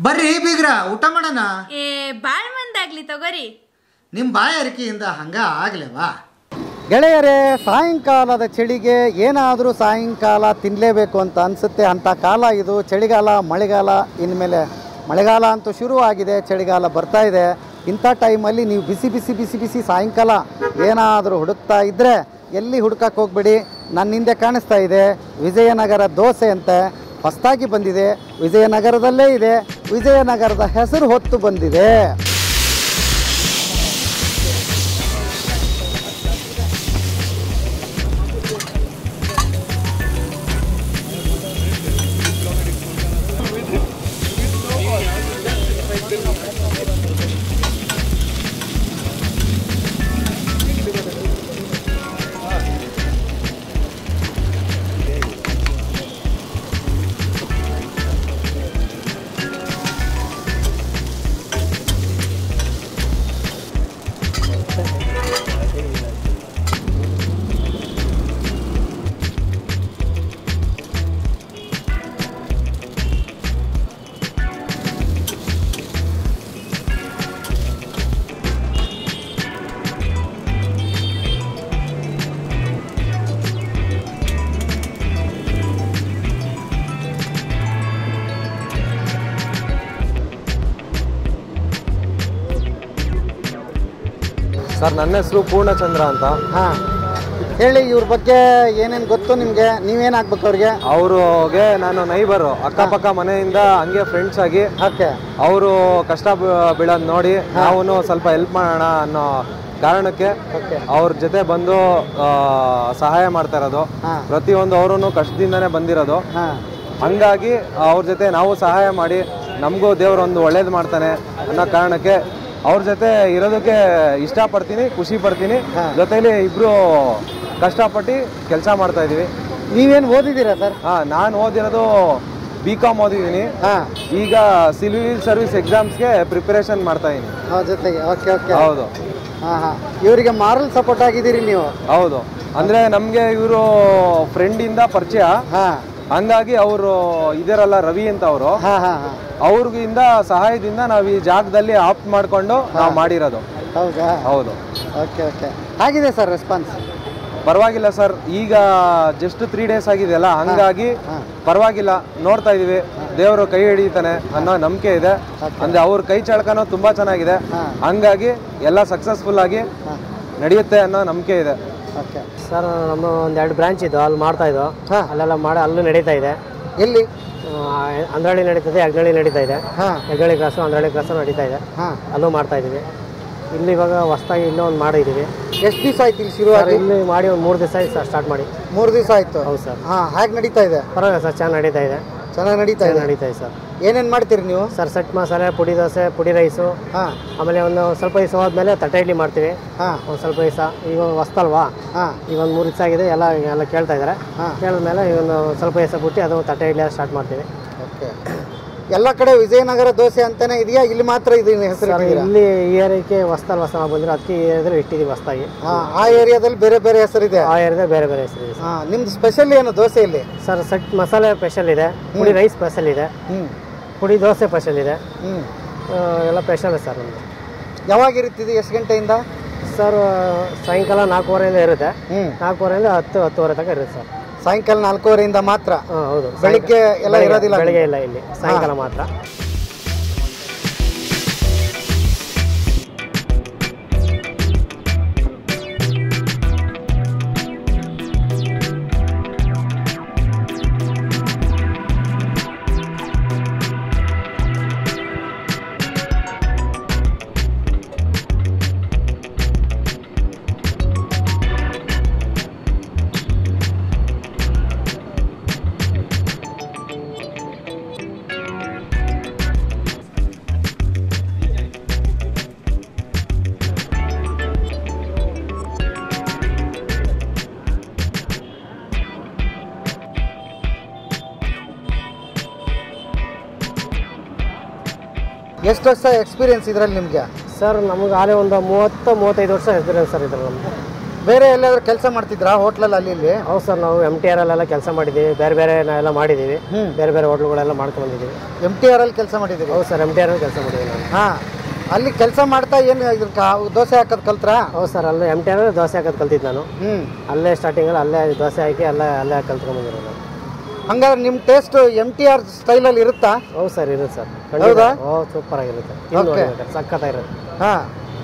ಬರ್ರಿ ಬೀಗ್ರ ಊಟ ಮಾಡೋಣ ಏ ಬಾಳ್ ಮಂದಾಗ್ಲಿ ತಗೋರಿ ನಿಮ್ಮ ಬಾಯಾರಿಕೆಯಿಂದ ಹಂಗ ಆಗ್ಲೇವಾ ಗೆಳೆಯರೇ ಸಾಯಂಕಾಲದ ಚಳಿಗೆ ಏನಾದರೂ ಸಾಯಂಕಾಲ ತಿನ್ನಲೇಬೇಕು ಅಂತ ಅನಿಸುತ್ತೆ ಅಂಥ ಕಾಲ ಇದು ಚಳಿಗಾಲ ಮಳೆಗಾಲ ಇನ್ಮೇಲೆ ಮಳೆಗಾಲ ಅಂತೂ ಶುರುವಾಗಿದೆ ಚಳಿಗಾಲ ಬರ್ತಾ ಇದೆ ಇಂಥ ಟೈಮಲ್ಲಿ ನೀವು ಬಿಸಿ ಬಿಸಿ ಬಿಸಿ ಬಿಸಿ ಸಾಯಂಕಾಲ ಏನಾದರೂ ಹುಡುಕ್ತಾ ಇದ್ದರೆ ಎಲ್ಲಿ ಹುಡುಕಕ್ಕೆ ಹೋಗ್ಬೇಡಿ ನನ್ನ ಹಿಂದೆ ಕಾಣಿಸ್ತಾ ಇದೆ ವಿಜಯನಗರ ದೋಸೆ ಅಂತ ಹೊಸದಾಗಿ ಬಂದಿದೆ ವಿಜಯನಗರದಲ್ಲೇ ಇದೆ ವಿಜಯನಗರದ ಹೆಸರು ಹೊತ್ತು ಬಂದಿದೆ ಸರ್ ನನ್ನ ಹೆಸರು ಪೂರ್ಣಚಂದ್ರ ಅಂತ ಹಾಂ ಹೇಳಿ ಇವ್ರ ಬಗ್ಗೆ ಏನೇನು ಗೊತ್ತು ನಿಮಗೆ ನೀವೇನು ಆಗ್ಬೇಕು ಅವ್ರಿಗೆ ಅವ್ರಿಗೆ ನಾನು ನೈಬರು ಅಕ್ಕಪಕ್ಕ ಮನೆಯಿಂದ ಹಂಗೆ ಫ್ರೆಂಡ್ಸ್ ಆಗಿ ಓಕೆ ಅವರು ಕಷ್ಟ ಬೀ- ಬೀಳೋದ್ ನೋಡಿ ನಾವು ಸ್ವಲ್ಪ ಹೆಲ್ಪ್ ಮಾಡೋಣ ಅನ್ನೋ ಕಾರಣಕ್ಕೆ ಓಕೆ ಅವ್ರ ಜೊತೆ ಬಂದು ಆ, ಸಹಾಯ ಮಾಡ್ತಾ ಇರೋದು ಹಾಂ ಪ್ರತಿಯೊಂದು ಅವರು ಕಷ್ಟದಿಂದನೇ ಬಂದಿರೋದು ಹಾಂ ಹಂಗಾಗಿ ಅವ್ರ ಜೊತೆ ನಾವು ಸಹಾಯ ಮಾಡಿ ನಮಗೂ ದೇವ್ರು ಒಂದು ಒಳ್ಳೇದು ಮಾಡ್ತಾನೆ ಅನ್ನೋ ಕಾರಣಕ್ಕೆ ಅವ್ರ ಜೊತೆ ಇರೋದಕ್ಕೆ ಇಷ್ಟಪಡ್ತೀನಿ ಖುಷಿ ಪಡ್ತೀನಿ ಹಾ. ಜೊತೆಲಿ ಇಬ್ರು ಕಷ್ಟಪಟ್ಟು ಕೆಲಸ ಮಾಡ್ತಾ ಇದೀವಿ ನೀವೇನು ಓದಿದ್ದೀರಾ ಸರ್ ಹಾ ನಾನು ಓದಿರೋದು ಬಿ ಕಾಮ್ ಓದಿದ್ದೀನಿ ಹಾಂ ಈಗ ಸಿವಿಲ್ ಸರ್ವಿಸ್ ಎಕ್ಸಾಮ್ಸ್ಗೆ ಪ್ರಿಪರೇಷನ್ ಮಾಡ್ತಾ ಇದ್ದೀನಿ ಅವ್ರ ಜೊತೆಗೆ ಓಕೆ ಓಕೆ ಹೌದು ಹಾಂ ಹಾಂ ಇವರಿಗೆ ಮಾರಲ್ ಸಪೋರ್ಟ್ ಆಗಿದ್ದೀರಿ ನೀವು ಹೌದು ಅಂದ್ರೆ ನಮ್ಗೆ ಇವರು ಫ್ರೆಂಡಿಂದ ಪರಿಚಯ ಹಾಂ ಹಂಗಾಗಿ ಅವರು ಇದಾರಲ್ಲ ರವಿ ಅಂತ ಅವರು ಹಾಂ ಹಾಂ ಹಾಂ ಅವ್ರಿಗಿಂದ ಸಹಾಯದಿಂದ ನಾವು ಈ ಜಾಗದಲ್ಲಿ ಆಪ್ಟ್ ಮಾಡ್ಕೊಂಡು ನಾವು ಮಾಡಿರೋದು ಹೌದಾ ಹೌದು ಓಕೆ ಓಕೆ ಆಗಿದೆ ಸರ್ ರೆಸ್ಪಾನ್ಸ್ ಪರವಾಗಿಲ್ಲ ಸರ್ ಈಗ ಜಸ್ಟ್ ತ್ರೀ ಡೇಸ್ ಆಗಿದೆಯಲ್ಲ ಹಂಗಾಗಿ ಹಾಂ ಪರವಾಗಿಲ್ಲ ನೋಡ್ತಾ ಇದೀವಿ ದೇವರು ಕೈ ಹಿಡಿತಾನೆ ಅನ್ನೋ ನಂಬಿಕೆ ಇದೆ ಅಂದ್ರೆ ಅವ್ರ ಕೈ ಚಳಕನೂ ತುಂಬಾ ಚೆನ್ನಾಗಿದೆ ಹಾಂ ಹಂಗಾಗಿ ಎಲ್ಲ ಸಕ್ಸಸ್ಫುಲ್ ಆಗಿ ಹಾಂ ನಡೆಯುತ್ತೆ ಅನ್ನೋ ನಂಬಿಕೆ ಇದೆ ಓಕೆ ಸರ್ ನಮ್ಮ ಒಂದು ಎರಡು ಬ್ರಾಂಚ್ ಇದ್ದು ಅಲ್ಲಿ ಮಾಡ್ತಾ ಇದ್ದೋ ಹಾಂ ಅಲ್ಲೆಲ್ಲ ಮಾಡಿ ಅಲ್ಲೂ ನಡೀತಾ ಇದೆ ಎಲ್ಲಿ ಆ, ಅಂದ್ರಳ್ಳಿ ನಡೀತದೆ ಅಗ್ನಳ್ಳಿ ನಡೀತಾ ಇದೆ ಹಾಂ ಹೆಗ್ಗಳಿ ಕ್ಲಾಸು ಅಂದ್ರಳ್ಳಿ ಕ್ಲಾಸು ನಡೀತಾ ಇದೆ ಹಾಂ ಅಲ್ಲೂ ಮಾಡ್ತಾ ಇದ್ದೀವಿ ಇಲ್ಲಿ ಇವಾಗ ಹೊಸ್ದಾಗಿ ಇಲ್ಲೂ ಒಂದು ಮಾಡಿದ್ದೀವಿ ಎಷ್ಟು ದಿವಸ ಆಯ್ತು ಇಲ್ಲಿ ಶುರು ಸರ್ ಆಗಿ ಇಲ್ಲಿ ಮಾಡಿ ಒಂದು ಮೂರು ದಿವಸ ಆಯ್ತು ಸರ್ ಸ್ಟಾರ್ಟ್ ಮಾಡಿ ಮೂರು ದಿವಸ ಆಯ್ತು ಹೌದು ಸರ್ ಹಾಂ ಹೇಗೆ ನಡೀತಾ ಇದೆ ಪರವಾಗಿಲ್ಲ ಸರ್ ಚೆನ್ನಾಗಿ ನಡೀತಾ ಇದೆ ಚೆನ್ನಾಗಿ ನಡೀತಾ ಚೆನ್ನಾಗಿ ಇದೆ ನಡೀತಾ ಇದೆ ಸರ್ ಏನೇನು ಮಾಡ್ತೀರಿ ನೀವು ಸರ್ ಸೆಟ್ ಮಸಾಲೆ ಪುಡಿ ದೋಸೆ ಪುಡಿ ರೈಸು ಹಾಂ ಆಮೇಲೆ ಒಂದು ಸ್ವಲ್ಪ ದಿವಸ ಹೋದ್ಮೇಲೆ ತಟ್ಟೆ ಇಡ್ಲಿ ಮಾಡ್ತೀವಿ ಹಾಂ ಒಂದು ಸ್ವಲ್ಪ ದಿವಸ ಈಗ ಹೊಸ್ತಲ್ವಾ ಹಾಂ ಈಗ ಒಂದು ಮೂರು ದಿವಸ ಆಗಿದೆ ಎಲ್ಲ ಎಲ್ಲ ಕೇಳ್ತಾ ಇದ್ದಾರೆ ಹಾಂ ಕೇಳಿದ್ಮೇಲೆ ಈಗ ಒಂದು ಸ್ವಲ್ಪ ದಿವಸ ಬಿಟ್ಟು ಅದು ತಟ್ಟೆ ಇಡ್ಲಿ ಸ್ಟಾರ್ಟ್ ಮಾಡ್ತೀವಿ ಓಕೆ ಎಲ್ಲ ಕಡೆ ವಿಜಯನಗರ ದೋಸೆ ಅಂತಾನೆ ಇದೆಯಾ ಇಲ್ಲಿ ಮಾತ್ರ ಇದು ಹೆಸರು ಸರ್ ಇಟ್ಟಿದ್ದೀರಾ? ಇಲ್ಲಿ ಈ ಏರಿಯಾಕ್ಕೆ ಹೊಸ್ತಾಗಿ ಹೊಸ ಬಂದಿರೋ ಅದಕ್ಕೆ ಈ ಏರಿಯಾದಲ್ಲಿ ಇಟ್ಟಿದ್ದೀವಿ ಹೊಸ್ತಾಗಿ ಹಾಂ ಆ ಏರಿಯಾದಲ್ಲಿ ಬೇರೆ ಬೇರೆ ಹೆಸರಿದೆ ಆ ಏರಿಯಾದ ಬೇರೆ ಬೇರೆ ಹೆಸರು ಇದೆ ಹಾಂ ನಿಮ್ದು ಸ್ಪೆಷಲ್ ಏನು ದೋಸೆಯಲ್ಲಿ ಸರ್ ಸೆಟ್ ಮಸಾಲೆ ಸ್ಪೆಷಲ್ ಇದೆ ಪುಡಿ ರೈಸ್ ಸ್ಪೆಷಲ್ ಇದೆ ಹ್ಞೂ ಪುಡಿ ದೋಸೆ ಸ್ಪೆಷಲ್ ಇದೆ ಹ್ಞೂ ಆ, ಎಲ್ಲ ಸ್ಪೆಷಲ್ ಸರ್ ನಮ್ಮದು ಯಾವಾಗ ಇರುತ್ತಿದೆ ಎಷ್ಟು ಗಂಟೆಯಿಂದ ಸರ್ ಸಾಯಂಕಾಲ ನಾಲ್ಕೂವರೆಯಿಂದ ಇರುತ್ತೆ ಹ್ಞೂ ನಾಲ್ಕೂವರೆಯಿಂದ ಹತ್ತು ಹತ್ತುವರೆ ತನಕ ಇರುತ್ತೆ ಸರ್ ಸಾಯಂಕಾಲ ನಾಲ್ಕೂವರೆಯಿಂದ ಮಾತ್ರ ಹಾಂ ಹೌದು ಬೆಳಿಗ್ಗೆ ಎಲ್ಲ ಬೆಳಿಗ್ಗೆ- ಇರೋದಿಲ್ಲ ಬೆಳಿಗ್ಗೆ ಇಲ್ಲ ಇಲ್ಲಿ ಸಾಯಂಕಾಲ ಮಾತ್ರ ಎಷ್ಟು ವರ್ಷ ಎಕ್ಸ್ಪೀರಿಯನ್ಸ್ ಇದರಲ್ಲಿ ನಿಮಗೆ ಸರ್ ನಮಗೆ ಆಲೇ ಒಂದು ಮೂವತ್ತು ಮೂವತ್ತೈದು ವರ್ಷ ಎಕ್ಸ್ಪೀರಿಯನ್ಸ್ ಸರ್ ಇದ್ರಲ್ಲಿ ನಮ್ದು ಬೇರೆ ಎಲ್ಲಾದ್ರೂ ಕೆಲಸ ಮಾಡ್ತಿದ್ರಾ ಹೋಟ್ಲಲ್ಲಿ ಅಲ್ಲಿ ಇಲ್ಲಿ ಹೌದು ಸರ್ ನಾವು ಎಮ್ ಟಿ ಆರ್ ಅಲ್ಲೆಲ್ಲ ಕೆಲಸ ಮಾಡಿದ್ದೀವಿ ಬೇರೆ ಬೇರೆ ಎಲ್ಲ ಮಾಡಿದ್ದೀವಿ ಹ್ಮ್. ಬೇರೆ ಬೇರೆ ಹೋಟ್ಲುಗಳೆಲ್ಲ ಮಾಡ್ಕೊಂಡು ಬಂದಿದ್ದೀವಿ ಎಮ್ ಟಿ ಆರ್ ಅಲ್ಲಿ ಕೆಲಸ ಮಾಡಿದ್ದೀರಿ ಹೌದು ಸರ್ ಎಮ್ ಟಿ ಆರ್ ಕೆಲಸ ಮಾಡಿದ್ದೀವಿ ನಾನು ಹಾ ಅಲ್ಲಿ ಕೆಲಸ ಮಾಡ್ತಾ ಏನು ಇದ್ರ ಕಾ- ದೋಸೆ ಹಾಕೋದು ಕಲ್ತ್ರಾ ಹೌದು ಸರ್ ಅಲ್ಲೇ ಎಮ್ ಟಿ ಆರ್ ದೋಸೆ ಹಾಕೋದು ಕಲ್ತಿದ್ದು ನಾನು ಹ್ಮ್ ಅಲ್ಲೇ ಸ್ಟಾರ್ಟಿಂಗಲ್ಲಿ ಅಲ್ಲೇ ದೋಸೆ ಹಾಕಿ ಅಲ್ಲೇ ಅಲ್ಲೇ ಕಲ್ತ್ಕೊಂಡ್ಬಂದಿರೋದು ನಾನು ಹಂಗಾದ್ರೆ ನಿಮ್ಮ ಟೇಸ್ಟ್ ಎಮ್ ಟಿ ಆರ್ ಸ್ಟೈಲಲ್ಲಿ ಇರುತ್ತಾ ಹೌದು ಸರ್ ಇರುತ್ತೆ ಸರ್ ಹೌದಾ? ಓ ಸೂಪರ್ ಆಗಿರುತ್ತೆ ತಿಂದು Okay. ನೋಡ್ಬೇಕಾದ್ರೆ ಸಖತ್ತಾಗಿರುತ್ತೆ ಹಾ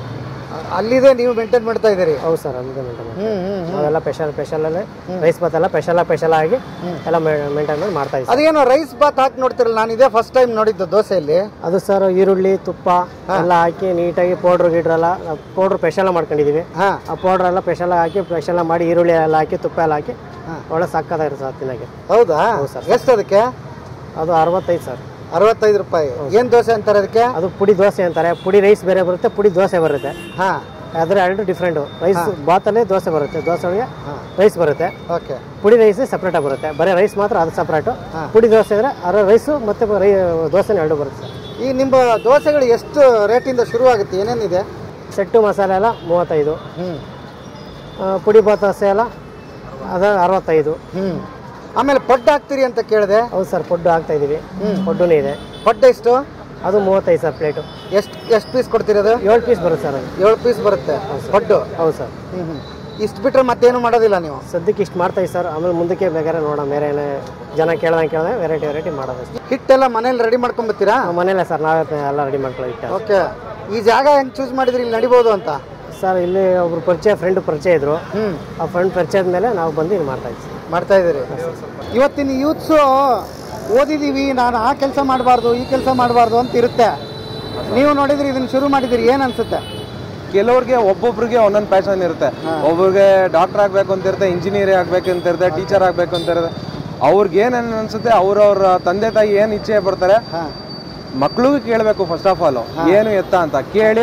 ಅಲ್ಲಿದೆ ನೀವು ಮೇಂಟೈನ್ ಮಾಡ್ತಾ ಇದ್ದೀರಿ ಹೌದು ಸರ್ ಅಲ್ಲಿದೆ ಮೇಂಟೈನ್ ಹ್ಮ್ ಹ್ಮ್ ನಾವೆಲ್ಲ ಸ್ಪೆಷಲ್ ಸ್ಪೆಷಲಲ್ಲೇ ರೈಸ್ ಬಾತ್ ಎಲ್ಲ ಸ್ಪೆಷಲ್ ಸ್ಪೆಷಲ್ ಆಗಿ ಎಲ್ಲ ಮೇಂಟೈನ್ ಮಾಡಿ ಮಾಡ್ತಾ ಇದ್ದೀವಿ ಅದೇನೋ ರೈಸ್ ಬಾತ್ ಹಾಕಿ ನೋಡ್ತಿರಲ್ಲ ನಾನು ಇದೇ ಫಸ್ಟ್ ಟೈಮ್ ನೋಡಿದ್ದು ದೋಸೆಯಲ್ಲಿ ಅದು ಸರ್ ಈರುಳ್ಳಿ ತುಪ್ಪ ಎಲ್ಲ ಹಾಕಿ ನೀಟಾಗಿ ಪೌಡ್ರ್ ಗೀಡ್ರ್ ಎಲ್ಲ ಪೌಡ್ರ್ ಸ್ಪೆಷಲ್ ಮಾಡ್ಕೊಂಡಿದ್ದೀವಿ ಹಾ ಆ ಪೌಡ್ರ್ ಎಲ್ಲ ಸ್ಪೆಷಲ್ ಹಾಕಿ ಸ್ಪೆಷಲ್ ಮಾಡಿ ಈರುಳ್ಳಿ ಎಲ್ಲ ಹಾಕಿ ತುಪ್ಪ ಎಲ್ಲ ಹಾಕಿ ಒಳ್ಳೆ ಸಕ್ಕತ್ತಾಗಿರುತ್ತೆ ಸರ್ ತಿನ್ನೋಕ್ಕೆ ಹೌದಾ ಹೌದು ಸರ್. ಎಷ್ಟು ಅದಕ್ಕೆ ಅದು ಅರವತ್ತೈದು ಸರ್ ಅರವತ್ತೈದು ರೂಪಾಯಿ ಏನ್ ದೋಸೆ ಅಂತಾರೆ ಅದಕ್ಕೆ ಅದು ಪುಡಿ ದೋಸೆ ಅಂತಾರೆ ಪುಡಿ ರೈಸ್ ಬೇರೆ ಬರುತ್ತೆ ಪುಡಿ ದೋಸೆ ಬರುತ್ತೆ ಹಾ ಆದರೆ ಎರಡು ಡಿಫ್ರೆಂಟು ರೈಸ್ ಬಾತಲ್ಲೇ ದೋಸೆ ಬರುತ್ತೆ ದೋಸೆ ಒಳಗೆ ರೈಸ್ ಬರುತ್ತೆ ಓಕೆ ಪುಡಿ ರೈಸ್ ಸಪ್ರೇಟಾಗಿ ಬರುತ್ತೆ ಬರೀ ರೈಸ್ ಮಾತ್ರ ಅದು ಸಪ್ರೇಟು ಪುಡಿ ದೋಸೆ ಅಂದರೆ ಅದರ ರೈಸು ಮತ್ತು ರೈ ದೋಸೆನೂ ಎರಡು ಬರುತ್ತೆ ಸರ್ ಈ ನಿಮ್ಮ ದೋಸೆಗಳು ಎಷ್ಟು ರೇಟಿಂದ ಶುರು ಆಗುತ್ತೆ ಏನೇನಿದೆ ಸೆಟ್ಟು ಮಸಾಲೆ ಎಲ್ಲ ಮೂವತ್ತೈದು ಹ್ಮ್ ಆ, ಪುಡಿ ಬಾತ್ ದೋಸೆ ಎಲ್ಲ ಅದು ಅರವತ್ತೈದು ಹ್ಮ್ ಆಮೇಲೆ ಪಡ್ಡು ಹಾಕ್ತೀರಿ ಅಂತ ಕೇಳಿದೆ ಹೌದು ಸರ್ ಪೊಡ್ಡು ಹಾಕ್ತಾ ಇದ್ದೀವಿ ಪೊಡ್ಡುನೇ ಇದೆ ಪಡ್ಡು ಎಷ್ಟು ಅದು ಮೂವತ್ತೈದು ಸರ್ ಪ್ಲೇಟು ಎಷ್ಟು ಎಷ್ಟು ಪೀಸ್ ಕೊಡ್ತೀರಿ ಅದು ಏಳು ಪೀಸ್ ಬರುತ್ತೆ ಸರ್ ಅದು ಏಳು ಪೀಸ್ ಬರುತ್ತೆ ಪಡ್ಡು ಹೌದು ಸರ್ ಹ್ಮ್ ಹ್ಮ್ ಇಷ್ಟು ಬಿಟ್ರೆ ಮತ್ತೇನು ಮಾಡೋದಿಲ್ಲ ನೀವು ಸದ್ಯಕ್ಕೆ ಇಷ್ಟು ಮಾಡ್ತಾ ಇದ್ದೀವಿ ಸರ್ ಆಮೇಲೆ ಮುಂದಕ್ಕೆ ಬೇಕಾದ್ರೆ ನೋಡೋಣ ಬೇರೆ ಏನೇ ಜನ ಕೇಳ್ದಂಗೆ ಕೇಳ್ದೆ ವೆರೈಟಿ ವೆರೈಟಿ ಮಾಡೋದು ಅಷ್ಟೇ ಹಿಟ್ಟೆಲ್ಲ ಮನೇಲಿ ರೆಡಿ ಮಾಡ್ಕೊಂಬತ್ತೀರಾ ನಾವು ಮನೇಲೆ ಸರ್ ನಾವೇ ಎಲ್ಲ ರೆಡಿ ಮಾಡ್ಕೊಳ್ಳೋ ಇಟ್ಟು ಓಕೆ ಈ ಜಾಗ ಹೆಂಗ್ ಚೂಸ್ ಮಾಡಿದ್ರಿ ಇಲ್ಲಿ ನಡಿಬೋದು ಅಂತ ಸರ್ ಇಲ್ಲಿ ಒಬ್ರು ಪರಿಚಯ ಫ್ರೆಂಡ್ ಪರಿಚಯ ಇದ್ರು ಹ್ಮ್ ಆ ಫ್ರೆಂಡ್ ಪರಿಚಯದ ಮೇಲೆ ನಾವು ಬಂದು ಇದು ಮಾಡ್ತಾ ಇದ್ದೀವಿ ಮಾಡ್ತಾ ಇದ್ದೀರಿ ಇವತ್ತಿನ ಯೂತ್ಸು ಓದಿದೀವಿ ನಾನು ಆ ಕೆಲಸ ಮಾಡಬಾರ್ದು ಈ ಕೆಲಸ ಮಾಡಬಾರ್ದು ಅಂತ ಇರುತ್ತೆ ನೀವು ನೋಡಿದ್ರಿ ಇದನ್ನ ಶುರು ಮಾಡಿದಿರಿ ಏನ್ ಅನ್ಸುತ್ತೆ ಕೆಲವ್ರಿಗೆ ಒಬ್ಬೊಬ್ರಿಗೆ ಒಂದೊಂದು ಪ್ಯಾಷನ್ ಇರುತ್ತೆ ಒಬ್ಬರಿಗೆ ಡಾಕ್ಟರ್ ಆಗ್ಬೇಕು ಅಂತ ಇರುತ್ತೆ ಇಂಜಿನಿಯರ್ ಆಗ್ಬೇಕು ಅಂತ ಇರುತ್ತೆ ಟೀಚರ್ ಆಗ್ಬೇಕು ಅಂತ ಇರುತ್ತೆ ಅವ್ರಿಗೆ ಏನ್ ಅನ್ಸುತ್ತೆ ಅವ್ರವ್ರ ತಂದೆ ತಾಯಿ ಏನ್ ಇಚ್ಛೆ ಬರ್ತಾರೆ ಹಾ ಮಕ್ಳಿಗೂ ಕೇಳಬೇಕು ಫಸ್ಟ್ ಆಫ್ ಆಲ್ ಏನು ಎತ್ತ ಅಂತ ಕೇಳಿ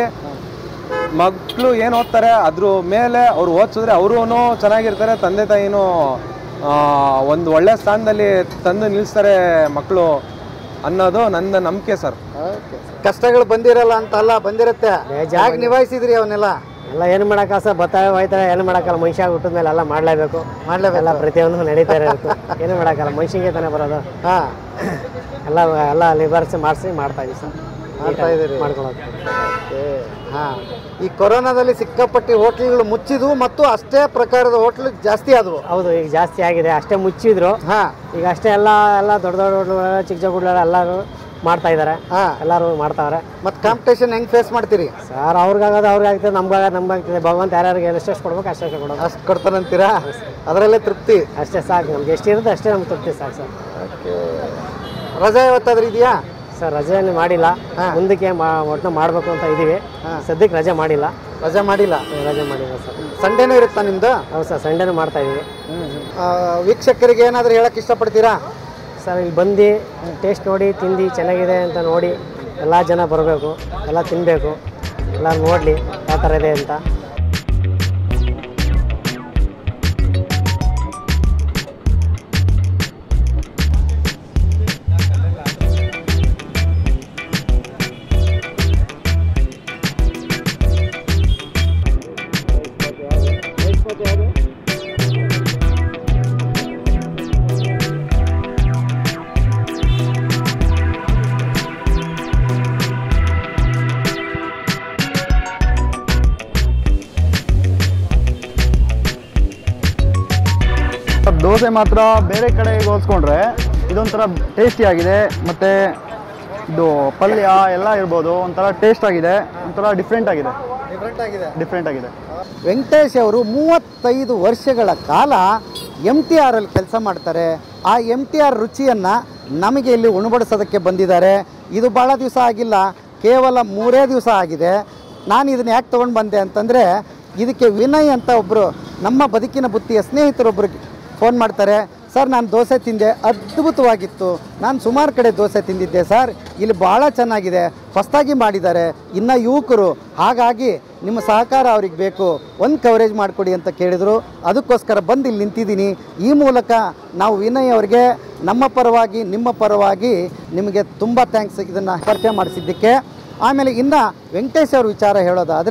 ಮಕ್ಕಳು ಏನು ಓದ್ತಾರೆ ಅದ್ರ ಮೇಲೆ ಅವ್ರು ಓದಿಸಿದ್ರೆ ಅವರು ಚೆನ್ನಾಗಿರ್ತಾರೆ ತಂದೆ ತಾಯಿನೂ ಒಂದು ಒಳ್ಳೆ ಸ್ಥಾನದಲ್ಲಿ ತಂದು ನಿಲ್ಲಿಸ್ತಾರೆ ಮಕ್ಕಳು ಅನ್ನೋದು ನನ್ನ ನಂಬಿಕೆ ಸರ್ ಕಷ್ಟಗಳು ಬಂದಿರಲ್ಲ ಅಂತ ಅಲ್ಲ ಬಂದಿರುತ್ತೆ ಹೇಗೆ ನಿಭಾಯಿಸಿದ್ರಿ ಅವನ್ನೆಲ್ಲ ಎಲ್ಲ ಏನು ಮಾಡೋಕ್ಕ ಸರ್ ಬರ್ತಾವೆ ಹೋಯ್ತಾರೆ ಏನು ಮಾಡೋಕ್ಕಲ್ಲ ಮನುಷ್ಯ ಹುಟ್ಟಿದ ಮೇಲೆ ಎಲ್ಲ ಮಾಡಲೇಬೇಕು ಮಾಡ್ಲೇಬೇಕು. ಎಲ್ಲ ಪ್ರತಿಯೊಂದು ನಡೀತಾ ಇರಬೇಕು ಏನು ಮಾಡೋಕ್ಕಲ್ಲ ಮನುಷ್ಯಂಗೆ ತಾನೇ ಬರೋದು ಹಾ ಎಲ್ಲ ಎಲ್ಲ ಲಿಬರ್ಸಿ ಮಾಡಿಸಿ ಮಾಡ್ತಾ ಇದೀವಿ ಸರ್ ಮಾಡ್ತಾ ಇದೀರಿ. ಮಾಡ್ಕೊಳ್ಳೋದು ಹಾ ಈ ಕೊರೋನಾದಲ್ಲಿ ಸಿಕ್ಕಾಪಟ್ಟಿ ಹೋಟ್ಲ್ಗಳು ಮುಚ್ಚಿದ್ವು ಮತ್ತು ಅಷ್ಟೇ ಪ್ರಕಾರದ ಹೋಟ್ಲ್ ಜಾಸ್ತಿ ಆದವು ಹೌದು ಈಗ ಜಾಸ್ತಿ ಆಗಿದೆ ಅಷ್ಟೇ ಮುಚ್ಚಿದ್ರು ಹಾ ಈಗ ಅಷ್ಟೇ ಎಲ್ಲ ಎಲ್ಲ ದೊಡ್ಡ ದೊಡ್ಡ ಹೋಟ್ಲುಗಳೆಲ್ಲ ಚಿಕ್ಕ ಚಿಕ್ಕ ಹೋಟ್ಲುಗಳೆಲ್ಲ ಎಲ್ಲರೂ ಮಾಡ್ತಾ ಇದ್ದಾರೆ ಹಾ ಎಲ್ಲರೂ ಮಾಡ್ತಾವ್ರೆ ಮತ್ತೆ ಕಾಂಪಿಟೇಷನ್ ಹೆಂಗ್ ಫೇಸ್ ಮಾಡ್ತೀರಿ ಸರ್ ಅವ್ರಿಗಾಗೋದು ಅವ್ರಿಗೆ ಆಗ್ತದೆ ನಮ್ಗಾಗ ನಮ್ಗೆ ಆಗ್ತದೆ ಭಗವಂತ ಯಾರ್ಯಾರಿಗೆ ಎಷ್ಟೆಷ್ಟು ಕೊಡ್ಬೇಕು ಅಷ್ಟೇ ಕೊಡೋದು ಅಷ್ಟು ಕೊಡ್ತಾನಂತೀರಾ ಅದರಲ್ಲೇ ತೃಪ್ತಿ ಅಷ್ಟೇ ಸಾಕು ನಮ್ಗೆ ಎಷ್ಟಿರುತ್ತೆ ಅಷ್ಟೇ ನಮ್ಗೆ ತೃಪ್ತಿ ಸಾಕು ಸರ್ ರಜಾ ಯಾವತ್ತಾದ್ರೂ ಇದೆಯಾ ಸರ್ ರಜೆಯನ್ನು ಮಾಡಿಲ್ಲ ಮುಂದಕ್ಕೆ ಮಾ ಒಟ್ಟು ಮಾಡಬೇಕು ಅಂತ ಇದ್ದೀವಿ ಸದ್ಯಕ್ಕೆ ರಜೆ ಮಾಡಿಲ್ಲ ರಜಾ ಮಾಡಿಲ್ಲ ರಜೆ ಮಾಡಿಲ್ಲ ಸರ್ ಸಂಡೇನೂ ಇರುತ್ತಾ ನಿಮ್ದು ಹೌದು ಸರ್ ಸಂಡೇನೂ ಮಾಡ್ತಾ ಇದ್ದೀವಿ ಆ, ವೀಕ್ಷಕರಿಗೆ ಏನಾದರೂ ಹೇಳಕ್ ಇಷ್ಟಪಡ್ತೀರಾ ಸರ್ ಇಲ್ಲಿ ಬಂದು ಟೇಸ್ಟ್ ನೋಡಿ ತಿಂದು ಚೆನ್ನಾಗಿದೆ ಅಂತ ನೋಡಿ ಎಲ್ಲ ಜನ ಬರಬೇಕು ಎಲ್ಲ ತಿನ್ನಬೇಕು ಎಲ್ಲ ನೋಡಲಿ ಯಾವ ಥರ ಇದೆ ಅಂತ ದೋಸೆ ಮಾತ್ರ ಬೇರೆ ಕಡೆಗೆ ಹೋಲಿಸ್ಕೊಂಡ್ರೆ ಇದೊಂಥರ ಟೇಸ್ಟಿ ಆಗಿದೆ ಮತ್ತು ಇದು ಪಲ್ಯ ಎಲ್ಲ ಇರ್ಬೋದು ಒಂಥರ ಟೇಸ್ಟ್ ಆಗಿದೆ ಒಂಥರ ಡಿಫ್ರೆಂಟ್ ಆಗಿದೆ ಡಿಫ್ರೆಂಟ್ ಆಗಿದೆ ಡಿಫ್ರೆಂಟ್ ಆಗಿದೆ ವೆಂಕಟೇಶ್ ಅವರು ಮೂವತ್ತೈದು ವರ್ಷಗಳ ಕಾಲ ಎಮ್ ಟಿ ಆರಲ್ಲಿ ಕೆಲಸ ಮಾಡ್ತಾರೆ ಆ ಎಮ್ ಟಿ ಆರ್ ರುಚಿಯನ್ನು ನಮಗೆ ಇಲ್ಲಿ ಉಣಬಡಿಸೋದಕ್ಕೆ ಬಂದಿದ್ದಾರೆ ಇದು ಭಾಳ ದಿವಸ ಆಗಿಲ್ಲ ಕೇವಲ ಮೂರೇ ದಿವಸ ಆಗಿದೆ ನಾನು ಇದನ್ನು ಯಾಕೆ ತೊಗೊಂಡು ಬಂದೆ ಅಂತಂದರೆ ಇದಕ್ಕೆ ವಿನಯ್ ಅಂತ ಒಬ್ಬರು ನಮ್ಮ ಬದುಕಿನ ಬುತ್ತಿಯ ಸ್ನೇಹಿತರೊಬ್ಬರು ಫೋನ್ ಮಾಡ್ತಾರೆ ಸರ್ ನಾನು ದೋಸೆ ತಿಂದೆ ಅದ್ಭುತವಾಗಿತ್ತು ನಾನು ಸುಮಾರು ಕಡೆ ದೋಸೆ ತಿಂದಿದ್ದೆ ಸರ್ ಇಲ್ಲಿ ಭಾಳ ಚೆನ್ನಾಗಿದೆ ಹೊಸದಾಗಿ ಮಾಡಿದ್ದಾರೆ ಇನ್ನು ಯುವಕರು ಹಾಗಾಗಿ ನಿಮ್ಮ ಸಹಕಾರ ಅವ್ರಿಗೆ ಬೇಕು ಒಂದು ಕವರೇಜ್ ಮಾಡಿಕೊಡಿ ಅಂತ ಕೇಳಿದರು ಅದಕ್ಕೋಸ್ಕರ ಬಂದು ಇಲ್ಲಿ ನಿಂತಿದ್ದೀನಿ ಈ ಮೂಲಕ ನಾವು ವಿನಯ್ ಅವರಿಗೆ ನಮ್ಮ ಪರವಾಗಿ ನಿಮ್ಮ ಪರವಾಗಿ ನಿಮಗೆ ತುಂಬ ಥ್ಯಾಂಕ್ಸ್ ಇದನ್ನು ಪರಿಚಯ ಮಾಡಿಸಿದ್ದಕ್ಕೆ ಆಮೇಲೆ ಇನ್ನು ವೆಂಕಟೇಶ್ ಅವ್ರ ವಿಚಾರ ಹೇಳೋದಾದರೆ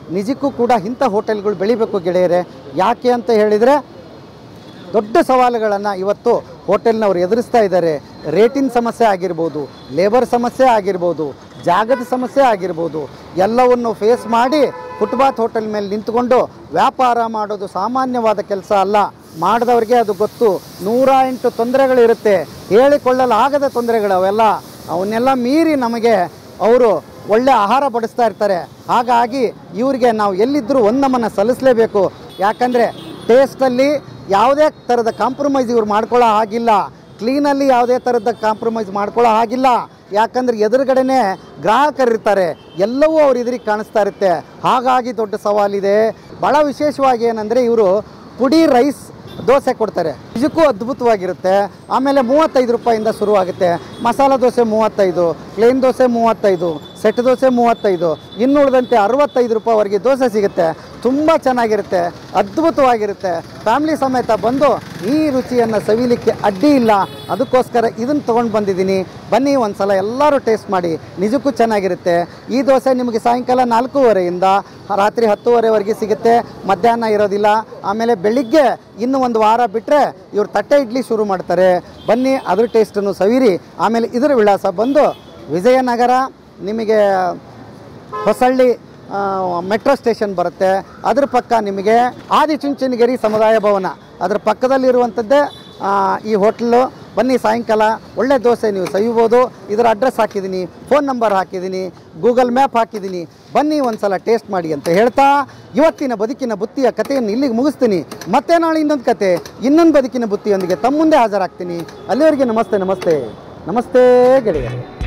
ನಿಜಕ್ಕೂ ಕೂಡ ಇಂಥ ಹೋಟೆಲ್ಗಳು ಬೆಳಿಬೇಕು ಗೆಳೆಯರೆ ಯಾಕೆ ಅಂತ ಹೇಳಿದರೆ ದೊಡ್ಡ ಸವಾಲುಗಳನ್ನು ಇವತ್ತು ಹೋಟೆಲ್ನವರು ಎದುರಿಸ್ತಾ ಇದ್ದಾರೆ ರೇಟಿನ ಸಮಸ್ಯೆ ಆಗಿರ್ಬೋದು ಲೇಬರ್ ಸಮಸ್ಯೆ ಆಗಿರ್ಬೋದು ಜಾಗದ ಸಮಸ್ಯೆ ಆಗಿರ್ಬೋದು ಎಲ್ಲವನ್ನು ಫೇಸ್ ಮಾಡಿ ಫುಟ್ಪಾತ್ ಹೋಟೆಲ್ ಮೇಲೆ ನಿಂತ್ಕೊಂಡು ವ್ಯಾಪಾರ ಮಾಡೋದು ಸಾಮಾನ್ಯವಾದ ಕೆಲಸ ಅಲ್ಲ ಮಾಡಿದವ್ರಿಗೆ ಅದು ಗೊತ್ತು ನೂರ ಎಂಟು ತೊಂದರೆಗಳಿರುತ್ತೆ ಹೇಳಿಕೊಳ್ಳಲಾಗದ ತೊಂದರೆಗಳು ಅವೆಲ್ಲ ಅವನ್ನೆಲ್ಲ ಮೀರಿ ನಮಗೆ ಅವರು ಒಳ್ಳೆ ಆಹಾರ ಬಡಿಸ್ತಾ ಇರ್ತಾರೆ ಹಾಗಾಗಿ ಇವರಿಗೆ ನಾವು ಎಲ್ಲಿದ್ದರೂ ಒಂದು ನಮ್ಮನ್ನು ಸಲ್ಲಿಸಲೇಬೇಕು ಯಾಕಂದರೆ ಟೇಸ್ಟಲ್ಲಿ ಯಾವುದೇ ಥರದ ಕಾಂಪ್ರಮೈಸ್ ಇವ್ರು ಮಾಡ್ಕೊಳ್ಳೋ ಹಾಗಿಲ್ಲ ಕ್ಲೀನಲ್ಲಿ ಯಾವುದೇ ಥರದ ಕಾಂಪ್ರಮೈಸ್ ಮಾಡ್ಕೊಳ್ಳೋ ಹಾಗಿಲ್ಲ ಯಾಕಂದ್ರೆ ಎದುರುಗಡೆನೆ ಗ್ರಾಹಕರಿರ್ತಾರೆ ಎಲ್ಲವೂ ಅವ್ರ ಎದುರಿಗೆ ಕಾಣಿಸ್ತಾ ಇರುತ್ತೆ ಹಾಗಾಗಿ ದೊಡ್ಡ ಸವಾಲಿದೆ ಭಾಳ ವಿಶೇಷವಾಗಿ ಏನಂದರೆ ಇವರು ಪುಡಿ ರೈಸ್ ದೋಸೆ ಕೊಡ್ತಾರೆ ನಿಜಕ್ಕೂ ಅದ್ಭುತವಾಗಿರುತ್ತೆ ಆಮೇಲೆ ಮೂವತ್ತೈದು ರೂಪಾಯಿಂದ ಶುರುವಾಗುತ್ತೆ ಮಸಾಲ ದೋಸೆ ಮೂವತ್ತೈದು ಪ್ಲೇನ್ ದೋಸೆ ಮೂವತ್ತೈದು ಸೆಟ್ ದೋಸೆ ಮೂವತ್ತೈದು ಇನ್ನುಳಿದಂತೆ ಅರವತ್ತೈದು ರೂಪಾಯಿವರೆಗೆ ದೋಸೆ ಸಿಗುತ್ತೆ ತುಂಬ ಚೆನ್ನಾಗಿರುತ್ತೆ ಅದ್ಭುತವಾಗಿರುತ್ತೆ ಫ್ಯಾಮ್ಲಿ ಸಮೇತ ಬಂದು ಈ ರುಚಿಯನ್ನು ಸವಿಲಿಕ್ಕೆ ಅಡ್ಡಿ ಇಲ್ಲ ಅದಕ್ಕೋಸ್ಕರ ಇದನ್ನು ತೊಗೊಂಡು ಬಂದಿದ್ದೀನಿ ಬನ್ನಿ ಒಂದು ಸಲ ಎಲ್ಲರೂ ಟೇಸ್ಟ್ ಮಾಡಿ ನಿಜಕ್ಕೂ ಚೆನ್ನಾಗಿರುತ್ತೆ ಈ ದೋಸೆ ನಿಮಗೆ ಸಾಯಂಕಾಲ ನಾಲ್ಕೂವರೆಯಿಂದ ರಾತ್ರಿ ಹತ್ತುವರೆವರೆಗೆ ಸಿಗುತ್ತೆ ಮಧ್ಯಾಹ್ನ ಇರೋದಿಲ್ಲ ಆಮೇಲೆ ಬೆಳಿಗ್ಗೆ ಇನ್ನು ಒಂದು ವಾರ ಬಿಟ್ಟರೆ ಇವ್ರು ತಟ್ಟೆ ಇಡ್ಲಿ ಶುರು ಮಾಡ್ತಾರೆ ಬನ್ನಿ ಅದ್ರ ಟೇಸ್ಟನ್ನು ಸವಿರಿ ಆಮೇಲೆ ಇದರ ವಿಳಾಸ ಬಂದು ವಿಜಯನಗರ ನಿಮಗೆ ಹೊಸಳ್ಳಿ ಆ, ಮೆಟ್ರೋ ಸ್ಟೇಷನ್ ಬರುತ್ತೆ ಅದ್ರ ಪಕ್ಕ ನಿಮಗೆ ಆದಿಚುಂಚನಗಿರಿ ಸಮುದಾಯ ಭವನ ಅದರ ಪಕ್ಕದಲ್ಲಿರುವಂಥದ್ದೇ ಆ, ಈ ಹೋಟ್ಲು ಬನ್ನಿ ಸಾಯಂಕಾಲ ಒಳ್ಳೆ ದೋಸೆ ನೀವು ಸವಿಬೋದು ಇದರ ಅಡ್ರೆಸ್ ಹಾಕಿದ್ದೀನಿ ಫೋನ್ ನಂಬರ್ ಹಾಕಿದ್ದೀನಿ ಗೂಗಲ್ ಮ್ಯಾಪ್ ಹಾಕಿದ್ದೀನಿ ಬನ್ನಿ ಒಂದು ಸಲ ಟೇಸ್ಟ್ ಮಾಡಿ ಅಂತ ಹೇಳ್ತಾ ಇವತ್ತಿನ ಬದುಕಿನ ಬುತ್ತಿಯ ಕಥೆಯನ್ನು ಇಲ್ಲಿಗೆ ಮುಗಿಸ್ತೀನಿ ಮತ್ತೆ ನಾಳೆ ಇನ್ನೊಂದು ಕತೆ ಇನ್ನೊಂದು ಬದುಕಿನ ಬುತ್ತಿಯೊಂದಿಗೆ ತಮ್ಮ ಮುಂದೆ ಹಾಜರಾಗ್ತೀನಿ ಅಲ್ಲಿವರೆಗೆ ನಮಸ್ತೆ ನಮಸ್ತೆ ನಮಸ್ತೆ ಗೆಳೆಯರೆ